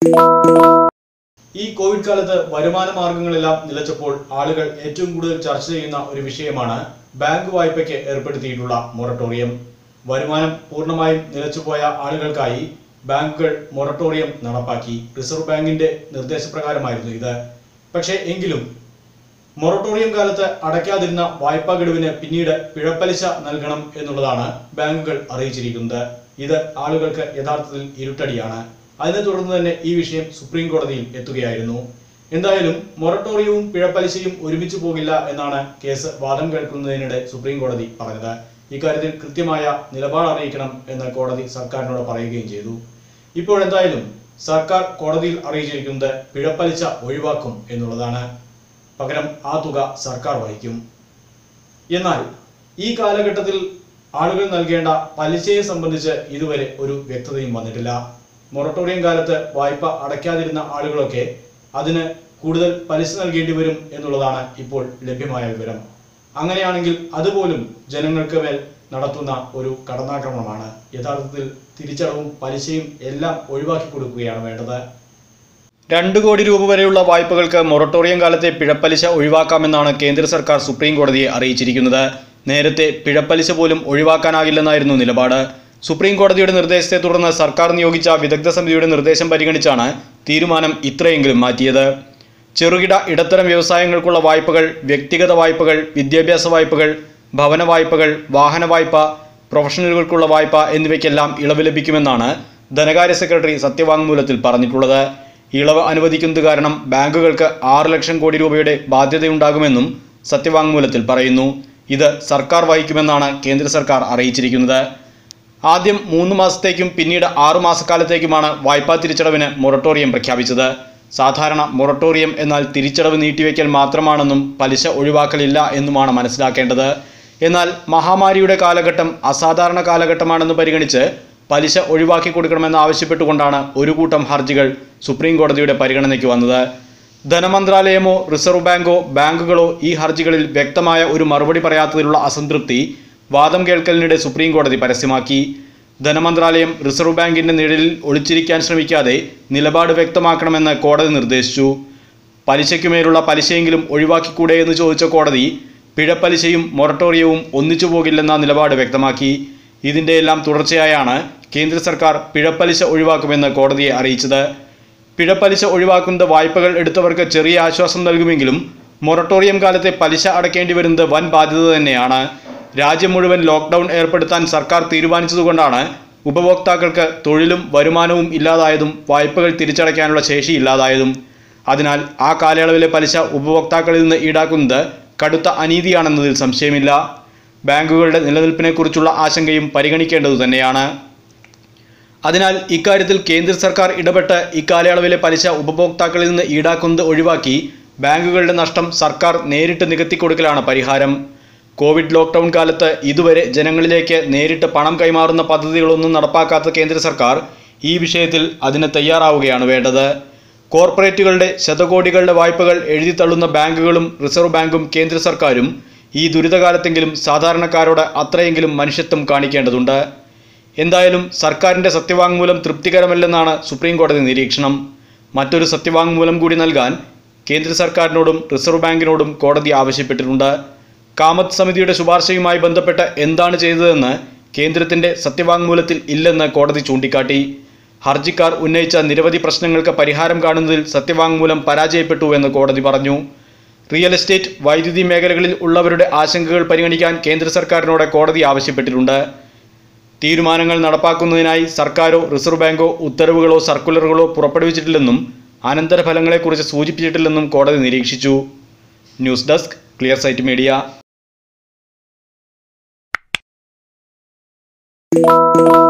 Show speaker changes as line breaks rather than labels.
ഈ കോവിഡ് കാലത്ത് വരുമാന മാർഗങ്ങളെല്ലാം നിലച്ചപ്പോൾ ആളുകൾ ഏറ്റവും കൂടുതൽ ചർച്ച ചെയ്യുന്ന ഒരു വിഷയമാണ് ബാങ്ക് വായ്പയ്ക്ക് ഏർപ്പെടുത്തിയിട്ടുള്ള മൊറട്ടോറിയം വരുമാനം പൂർണ്ണമായും നിലച്ചുപോയ ആളുകൾക്കായി ബാങ്കുകൾ മൊറട്ടോറിയം നടപ്പാക്കി റിസർവ് ബാങ്കിന്റെ നിർദ്ദേശപ്രകാരമായിരുന്നു ഇത് പക്ഷേ എങ്കിലും മൊറട്ടോറിയം കാലത്ത് അടയ്ക്കാതിരുന്ന വായ്പാ ഗഡുവിന് പിന്നീട് പിഴപ്പലിശ നൽകണം എന്നുള്ളതാണ് ബാങ്കുകൾ അറിയിച്ചിരിക്കുന്നത് ഇത് ആളുകൾക്ക് യഥാർത്ഥത്തിൽ ഇരുട്ടടിയാണ് അതിനെ തുടർന്ന് തന്നെ ഈ വിഷയം സുപ്രീം കോടതിയിൽ എത്തുകയായിരുന്നു എന്തായാലും മൊറട്ടോറിയവും പിഴപ്പലിശയും ഒരുമിച്ച് പോകില്ല എന്നാണ് കേസ് വാദം കേൾക്കുന്നതിനിടെ സുപ്രീം കോടതി പറഞ്ഞത് ഇക്കാര്യത്തിൽ കൃത്യമായ നിലപാട് അറിയിക്കണം എന്ന് കോടതി സർക്കാരിനോട് പറയുകയും ചെയ്തു ഇപ്പോഴെന്തായാലും സർക്കാർ കോടതിയിൽ അറിയിച്ചിരിക്കുന്നത് പിഴപ്പലിശ ഒഴിവാക്കും എന്നുള്ളതാണ് പകരം ആ തുക സർക്കാർ വഹിക്കും എന്നാൽ ഈ കാലഘട്ടത്തിൽ ആളുകൾ നൽകേണ്ട പലിശയെ സംബന്ധിച്ച് ഇതുവരെ ഒരു വ്യക്തതയും വന്നിട്ടില്ല മൊറട്ടോറിയം കാലത്ത് വായ്പ അടയ്ക്കാതിരുന്ന ആളുകളൊക്കെ അതിന് കൂടുതൽ പലിശ നൽകേണ്ടി വരും എന്നുള്ളതാണ് ഇപ്പോൾ ലഭ്യമായ വിവരം അങ്ങനെയാണെങ്കിൽ അതുപോലും ജനങ്ങൾക്ക് മേൽ നടത്തുന്ന ഒരു കടന്നാക്രമണമാണ് യഥാർത്ഥത്തിൽ തിരിച്ചടവും പലിശയും എല്ലാം ഒഴിവാക്കി കൊടുക്കുകയാണ് വേണ്ടത് രണ്ട് കോടി രൂപ വരെയുള്ള വായ്പകൾക്ക് മൊറട്ടോറിയം കാലത്തെ പിഴപ്പലിശ ഒഴിവാക്കാമെന്നാണ് കേന്ദ്ര സർക്കാർ സുപ്രീം കോടതിയെ അറിയിച്ചിരിക്കുന്നത് നേരത്തെ പിഴപ്പലിശ പോലും ഒഴിവാക്കാനാകില്ലെന്നായിരുന്നു നിലപാട് സുപ്രീം കോടതിയുടെ നിർദ്ദേശത്തെ തുടർന്ന് സർക്കാർ നിയോഗിച്ച വിദഗ്ധ സമിതിയുടെ നിർദ്ദേശം പരിഗണിച്ചാണ് തീരുമാനം ഇത്രയെങ്കിലും മാറ്റിയത് ചെറുകിട ഇടത്തരം വ്യവസായങ്ങൾക്കുള്ള വായ്പകൾ വ്യക്തിഗത വായ്പകൾ വിദ്യാഭ്യാസ വായ്പകൾ ഭവന വായ്പകൾ വാഹന വായ്പ പ്രൊഫഷണലുകൾക്കുള്ള വായ്പ എന്നിവയ്ക്കെല്ലാം ഇളവ് ലഭിക്കുമെന്നാണ് ധനകാര്യ സെക്രട്ടറി സത്യവാങ്മൂലത്തിൽ പറഞ്ഞിട്ടുള്ളത് ഇളവ് അനുവദിക്കുന്നത് കാരണം ബാങ്കുകൾക്ക് ആറ് ലക്ഷം കോടി രൂപയുടെ ബാധ്യതയുണ്ടാകുമെന്നും സത്യവാങ്മൂലത്തിൽ പറയുന്നു ഇത് സർക്കാർ വഹിക്കുമെന്നാണ് കേന്ദ്ര സർക്കാർ അറിയിച്ചിരിക്കുന്നത് ആദ്യം മൂന്ന് മാസത്തേക്കും പിന്നീട് ആറു മാസക്കാലത്തേക്കുമാണ് വായ്പാ തിരിച്ചടവിന് മൊറട്ടോറിയം പ്രഖ്യാപിച്ചത് സാധാരണ മൊറട്ടോറിയം എന്നാൽ തിരിച്ചടവ് നീട്ടിവെക്കൽ മാത്രമാണെന്നും പലിശ ഒഴിവാക്കലില്ല എന്നുമാണ് മനസ്സിലാക്കേണ്ടത് എന്നാൽ മഹാമാരിയുടെ കാലഘട്ടം അസാധാരണ കാലഘട്ടമാണെന്ന് പരിഗണിച്ച് പലിശ ഒഴിവാക്കി കൊടുക്കണമെന്ന് ആവശ്യപ്പെട്ടുകൊണ്ടാണ് ഒരു കൂട്ടം ഹർജികൾ സുപ്രീം കോടതിയുടെ പരിഗണനയ്ക്ക് വന്നത് ധനമന്ത്രാലയമോ റിസർവ് ബാങ്കോ ബാങ്കുകളോ ഈ ഹർജികളിൽ വ്യക്തമായ ഒരു മറുപടി പറയാത്തതിലുള്ള അസംതൃപ്തി വാദം കേൾക്കലിനിടെ സുപ്രീം കോടതി പരസ്യമാക്കി ധനമന്ത്രാലയം റിസർവ് ബാങ്കിന്റെ നിഴലിൽ ഒളിച്ചിരിക്കാൻ ശ്രമിക്കാതെ നിലപാട് വ്യക്തമാക്കണമെന്ന് കോടതി നിർദ്ദേശിച്ചു പലിശയ്ക്കുമേലുള്ള പലിശയെങ്കിലും ഒഴിവാക്കിക്കൂടെ എന്ന് ചോദിച്ച കോടതി പിഴപ്പലിശയും മൊറട്ടോറിയവും ഒന്നിച്ചു പോകില്ലെന്ന നിലപാട് വ്യക്തമാക്കി ഇതിന്റെ എല്ലാം തുടർച്ചയായാണ് കേന്ദ്ര സർക്കാർ പിഴപ്പലിശ ഒഴിവാക്കുമെന്ന് കോടതിയെ അറിയിച്ചത് പിഴപ്പലിശ ഒഴിവാക്കുന്നത് വായ്പകൾ എടുത്തവർക്ക് ചെറിയ ആശ്വാസം നൽകുമെങ്കിലും മൊറട്ടോറിയം കാലത്തെ പലിശ അടയ്ക്കേണ്ടി വരുന്നത് വൻ ബാധ്യത തന്നെയാണ് രാജ്യം മുഴുവൻ ലോക്ക്ഡൗൺ ഏർപ്പെടുത്താൻ സർക്കാർ തീരുമാനിച്ചതുകൊണ്ടാണ് ഉപഭോക്താക്കൾക്ക് തൊഴിലും വരുമാനവും ഇല്ലാതായതും വായ്പകൾ തിരിച്ചടയ്ക്കാനുള്ള ശേഷി ഇല്ലാതായതും അതിനാൽ ആ കാലയളവിലെ പലിശ ഉപഭോക്താക്കളിൽ നിന്ന് ഈടാക്കുന്നത് കടുത്ത അനീതിയാണെന്നതിൽ സംശയമില്ല ബാങ്കുകളുടെ നിലനിൽപ്പിനെക്കുറിച്ചുള്ള ആശങ്കയും പരിഗണിക്കേണ്ടതു തന്നെയാണ് അതിനാൽ ഇക്കാര്യത്തിൽ കേന്ദ്ര സർക്കാർ ഇടപെട്ട് ഇക്കാലയളവിലെ പലിശ ഉപഭോക്താക്കളിൽ നിന്ന് ഈടാക്കുന്നത് ഒഴിവാക്കി ബാങ്കുകളുടെ നഷ്ടം സർക്കാർ നേരിട്ട് നികത്തിക്കൊടുക്കലാണ് പരിഹാരം കോവിഡ് ലോക്ക്ഡൗൺ കാലത്ത് ഇതുവരെ ജനങ്ങളിലേക്ക് നേരിട്ട് പണം കൈമാറുന്ന പദ്ധതികളൊന്നും നടപ്പാക്കാത്ത കേന്ദ്ര സർക്കാർ ഈ വിഷയത്തിൽ അതിന് തയ്യാറാവുകയാണ് വേണ്ടത് കോർപ്പറേറ്റുകളുടെ ശതകോടികളുടെ വായ്പകൾ എഴുതിത്തള്ളുന്ന ബാങ്കുകളും റിസർവ് ബാങ്കും കേന്ദ്ര സർക്കാരും ഈ ദുരിതകാലത്തെങ്കിലും സാധാരണക്കാരോട് അത്രയെങ്കിലും മനുഷ്യത്വം കാണിക്കേണ്ടതുണ്ട് എന്തായാലും സർക്കാരിൻ്റെ സത്യവാങ്മൂലം തൃപ്തികരമല്ലെന്നാണ് സുപ്രീം കോടതി നിരീക്ഷണം മറ്റൊരു സത്യവാങ്മൂലം കൂടി നൽകാൻ കേന്ദ്ര സർക്കാരിനോടും റിസർവ് ബാങ്കിനോടും കോടതി ആവശ്യപ്പെട്ടിട്ടുണ്ട് കാമത്ത് സമിതിയുടെ ശുപാർശയുമായി ബന്ധപ്പെട്ട് എന്താണ് ചെയ്തതെന്ന് കേന്ദ്രത്തിന്റെ സത്യവാങ്മൂലത്തിൽ ഇല്ലെന്ന് കോടതി ചൂണ്ടിക്കാട്ടി ഹർജിക്കാർ ഉന്നയിച്ച നിരവധി പ്രശ്നങ്ങൾക്ക് പരിഹാരം കാണുന്നതിൽ സത്യവാങ്മൂലം പരാജയപ്പെട്ടു എന്ന് കോടതി പറഞ്ഞു റിയൽ എസ്റ്റേറ്റ് വൈദ്യുതി മേഖലകളിൽ ഉള്ളവരുടെ ആശങ്കകൾ പരിഗണിക്കാൻ കേന്ദ്ര സർക്കാരിനോട് കോടതി ആവശ്യപ്പെട്ടിട്ടുണ്ട് തീരുമാനങ്ങൾ നടപ്പാക്കുന്നതിനായി സർക്കാരോ റിസർവ് ബാങ്കോ ഉത്തരവുകളോ സർക്കുലറുകളോ പുറപ്പെടുവിച്ചിട്ടില്ലെന്നും അനന്തരഫലങ്ങളെക്കുറിച്ച് സൂചിപ്പിച്ചിട്ടില്ലെന്നും കോടതി നിരീക്ഷിച്ചു news desk clear sight media